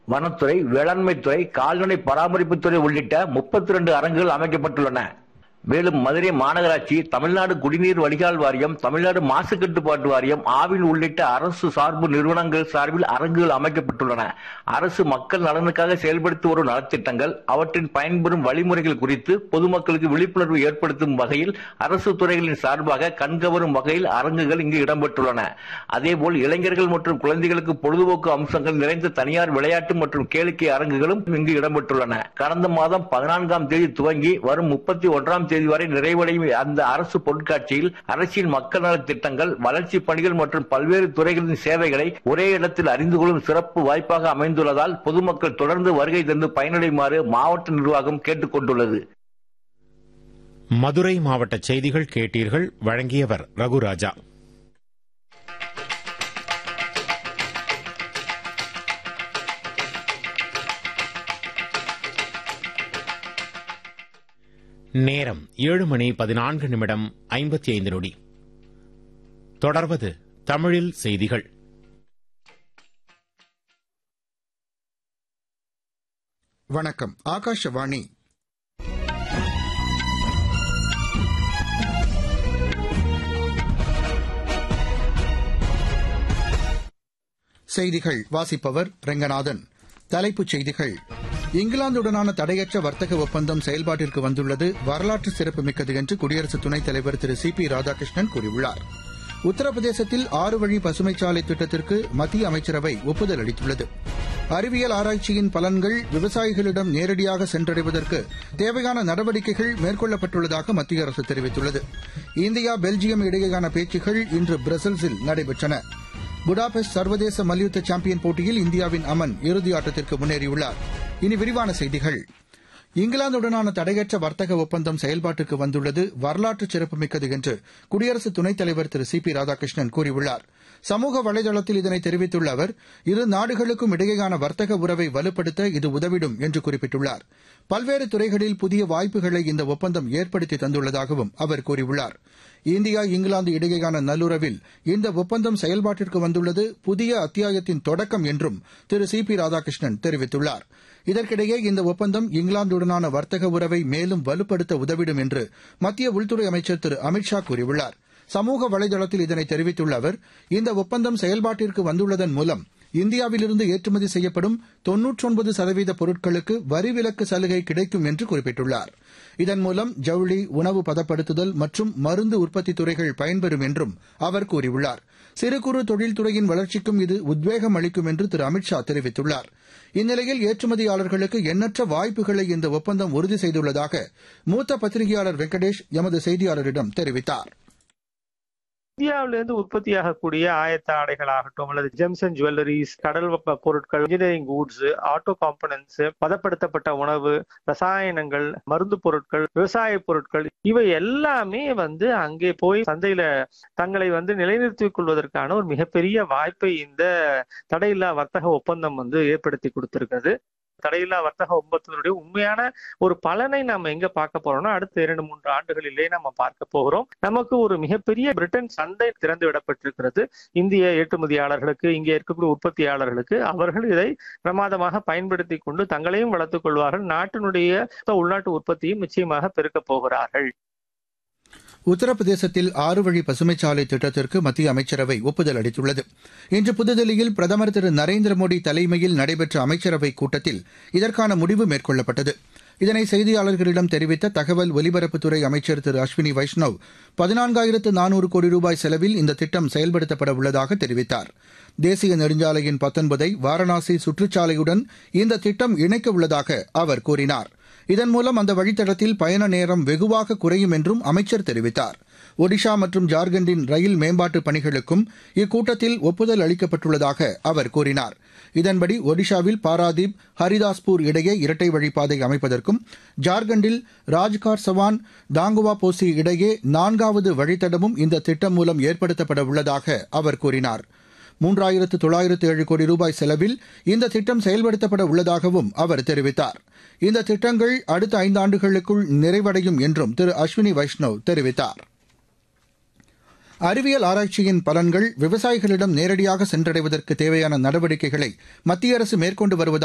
வனத்துறை வேளாண்மைத்துறை கால்நடை பராமரிப்புத்துறை உள்ளிட்ட முப்பத்தி ரெண்டு அரங்குகள் அமைக்கப்பட்டுள்ளன மேலும் மதுரை மாநகராட்சி தமிழ்நாடு குடிநீர் வடிகால் வாரியம் தமிழ்நாடு மாசு கட்டுப்பாட்டு வாரியம் ஆவின் உள்ளிட்ட அரசு சார்பு நிறுவனங்கள் சார்பில் அரங்குகள் அமைக்கப்பட்டுள்ளன அரசு மக்கள் நலனுக்காக செயல்படுத்தி வரும் நலத்திட்டங்கள் அவற்றின் பயன்பெறும் வழிமுறைகள் குறித்து பொதுமக்களுக்கு விழிப்புணர்வு ஏற்படுத்தும் வகையில் அரசு துறைகளின் சார்பாக கண்கவரும் வகையில் அரங்குகள் இங்கு இடம்பெற்றுள்ளன அதேபோல் இளைஞர்கள் மற்றும் குழந்தைகளுக்கு பொழுதுபோக்கு அம்சங்கள் நிறைந்த தனியார் விளையாட்டு மற்றும் கேளிக்கை அரங்குகளும் இங்கு இடம்பெற்றுள்ளன கடந்த மாதம் பதினான்காம் தேதி துவங்கி வரும் முப்பத்தி ஒன்றாம் தேதி வரை நிறைவடையும் அந்த அரசு பொருட்காட்சியில் அரசின் மக்கள் நலத் திட்டங்கள் வளர்ச்சிப் பணிகள் மற்றும் பல்வேறு துறைகளின் சேவைகளை ஒரே இடத்தில் அறிந்து கொள்ளும் சிறப்பு வாய்ப்பாக அமைந்துள்ளதால் பொதுமக்கள் தொடர்ந்து வருகை தந்து பயனடையுமாறு மாவட்ட நிர்வாகம் கேட்டுக் கொண்டுள்ளது மதுரை மாவட்ட செய்திகள் கேட்டீர்கள் வழங்கியவர் ரகுராஜா நேரம் ஏழு மணி பதினான்கு நிமிடம் ஐம்பத்தி ஐந்து நொடி தொடர்வது தமிழில் செய்திகள் வணக்கம் ஆகாஷவாணி செய்திகள் வாசிப்பவர் ரெங்கநாதன் தலைப்புச் செய்திகள் இங்கிலாந்துடனான தடையற்ற வர்த்தக ஒப்பந்தம் செயல்பாட்டிற்கு வந்துள்ளது வரலாற்று சிறப்புமிக்கது என்று குடியரசு துணைத் தலைவர் திரு சி பி ராதாகிருஷ்ணன் கூறியுள்ளார் உத்தரப்பிரதேசத்தில் ஆறு வழி பசுமைச்சாலை திட்டத்திற்கு மத்திய அமைச்சரவை ஒப்புதல் அளித்துள்ளது அறிவியல் ஆராய்ச்சியின் பலன்கள் விவசாயிகளிடம் நேரடியாக சென்றடைவதற்கு தேவையான நடவடிக்கைகள் மேற்கொள்ளப்பட்டுள்ளதாக மத்திய அரசு தெரிவித்துள்ளது இந்தியா பெல்ஜியம் இடையேயான பேச்சுகள் இன்று பிரசல்ஸில் நடைபெற்றன புடாபெஸ்ட் சர்வதேச மல்யுத்த சாம்பியன் போட்டியில் இந்தியாவின் அமன் இறுதி ஆட்டத்திற்கு முன்னேறியுள்ளார் இனி விரிவான செய்திகள் இங்கிலாந்துடனான தடையற்ற வர்த்தக ஒப்பந்தம் செயல்பாட்டுக்கு வந்துள்ளது வரலாற்று சிறப்புமிக்கது என்று குடியரசு துணைத் தலைவர் திரு சி பி ராதாகிருஷ்ணன் கூறியுள்ளார் சமூக வலைதளத்தில் இதனை தெரிவித்துள்ள அவர் இரு நாடுகளுக்கும் இடையேயான வர்த்தக உறவை வலுப்படுத்த இது உதவிடும் என்று குறிப்பிட்டுள்ளார் பல்வேறு துறைகளில் புதிய வாய்ப்புகளை இந்த ஒப்பந்தம் ஏற்படுத்தி தந்துள்ளதாகவும் அவர் கூறியுள்ளார் இந்தியா இங்கிலாந்து இடையேயான நல்லுறவில் இந்த ஒப்பந்தம் செயல்பாட்டிற்கு வந்துள்ளது புதிய அத்தியாயத்தின் தொடக்கம் என்றும் திரு சி பி ராதாகிருஷ்ணன் தெரிவித்துள்ளார் இதற்கிடையே இந்த ஒப்பந்தம் இங்கிலாந்துடனான வர்த்தக உறவை மேலும் வலுப்படுத்த உதவிடும் என்று மத்திய உள்துறை அமைச்சர் திரு அமித் ஷா கூறியுள்ளார் சமூக வலைதளத்தில் இதனை தெரிவித்துள்ள அவர் இந்த ஒப்பந்தம் செயல்பாட்டிற்கு வந்துள்ளதன் மூலம் இந்தியாவிலிருந்து ஏற்றுமதி செய்யப்படும் தொன்னூற்றொன்பது சதவீத பொருட்களுக்கு வரி விலக்கு சலுகை கிடைக்கும் என்று குறிப்பிட்டுள்ளார் இதன் மூலம் ஜவுளி உணவு பதப்படுத்துதல் மற்றும் மருந்து உற்பத்தி துறைகள் பயன்பெறும் என்றும் அவர் கூறியுள்ளார் சிறு குறு தொழில்துறையின் வளர்ச்சிக்கும் இது உத்வேகம் அளிக்கும் என்று திரு அமித் ஷா தெரிவித்துள்ளார் இந்நிலையில் ஏற்றுமதியாளர்களுக்கு எண்ணற்ற வாய்ப்புகளை இந்த ஒப்பந்தம் உறுதி செய்துள்ளதாக மூத்த பத்திரிகையாளர் வெங்கடேஷ் எமது செய்தியாளரிடம் தெரிவித்தார் இந்தியாவிலிருந்து உற்பத்தியாகக்கூடிய ஆயத்த ஆடைகள் ஆகட்டும் அல்லது ஜெம்ஸ் அண்ட் ஜுவல்லரிஸ் கடல் வெப்ப பொருட்கள் இன்ஜினியரிங் கூட்ஸ் ஆட்டோ காம்பனன்ட்ஸ் பதப்படுத்தப்பட்ட உணவு ரசாயனங்கள் மருந்து பொருட்கள் விவசாய பொருட்கள் இவை எல்லாமே வந்து அங்கே போய் சந்தையில தங்களை வந்து நிலைநிறுத்திக் கொள்வதற்கான ஒரு மிகப்பெரிய வாய்ப்பை இந்த தடையில்லா வர்த்தக ஒப்பந்தம் வந்து ஏற்படுத்தி கொடுத்திருக்கிறது தடையில்லா வர்த்தக ஒப்பந்தத்தினுடைய உண்மையான ஒரு பலனை நம்ம எங்க பார்க்க போறோம்னா அடுத்த இரண்டு மூன்று ஆண்டுகளிலே நம்ம பார்க்க போகிறோம் நமக்கு ஒரு மிகப்பெரிய பிரிட்டன் சந்தை திறந்து விடப்பட்டிருக்கிறது இந்திய ஏற்றுமதியாளர்களுக்கு இங்கே இருக்கக்கூடிய உற்பத்தியாளர்களுக்கு அவர்கள் இதை பிரமாதமாக பயன்படுத்தி கொண்டு தங்களையும் வளர்த்துக் கொள்வார்கள் நாட்டினுடைய உள்நாட்டு உற்பத்தியும் நிச்சயமாக பெருக்கப் போகிறார்கள் உத்தரப்பிரதேசத்தில் ஆறு வழி பசுமைச்சாலை திட்டத்திற்கு மத்திய அமைச்சரவை ஒப்புதல் அளித்துள்ளது இன்று புதுதில்லியில் பிரதமர் திரு நரேந்திர மோடி தலைமையில் நடைபெற்ற அமைச்சரவைக் கூட்டத்தில் இதற்கான முடிவு மேற்கொள்ளப்பட்டது இதனை செய்தியாளர்களிடம் தெரிவித்த தகவல் ஒலிபரப்புத்துறை அமைச்சர் திரு அஸ்வினி வைஷ்ணவ் பதினான்காயிரத்து நானூறு கோடி ரூபாய் செலவில் இந்த திட்டம் செயல்படுத்தப்பட உள்ளதாக தெரிவித்தார் தேசிய நெடுஞ்சாலையின் பத்தொன்பதை வாரணாசி சுற்றுச்சாலையுடன் இந்த திட்டம் இணைக்க உள்ளதாக அவர் கூறினார் இதன் மூலம் அந்த வழித்தடத்தில் பயண நேரம் வெகுவாக குறையும் என்றும் அமைச்சர் தெரிவித்தார் ஒடிஷா மற்றும் ஜார்க்கண்டின் ரயில் மேம்பாட்டு பணிகளுக்கும் இக்கூட்டத்தில் ஒப்புதல் அளிக்கப்பட்டுள்ளதாக அவர் கூறினார் இதன்படி ஒடிஷாவில் பாராதீப் ஹரிதாஸ்பூர் இடையே இரட்டை வழிப்பாதை அமைப்பதற்கும் ஜார்க்கண்டில் ராஜ்கார் சவான் தாங்குவா போசி இடையே நான்காவது வழித்தடமும் இந்த திட்டம் மூலம் ஏற்படுத்தப்பட உள்ளதாக அவர் கூறினார் மூன்றாயிரத்து தொள்ளாயிரத்து ஏழு கோடி ரூபாய் செலவில் இந்த திட்டம் செயல்படுத்தப்பட உள்ளதாகவும் அவர் தெரிவித்தார் இந்த திட்டங்கள் அடுத்த ஐந்தாண்டுகளுக்குள் நிறைவடையும் என்றும் திரு அஸ்வினி வைஷ்ணவ் தெரிவித்தார் அறிவியல் ஆராய்ச்சியின் பலன்கள் விவசாயிகளிடம் நேரடியாக சென்றடைவதற்கு தேவையான நடவடிக்கைகளை மத்திய அரசு மேற்கொண்டு வருவதாக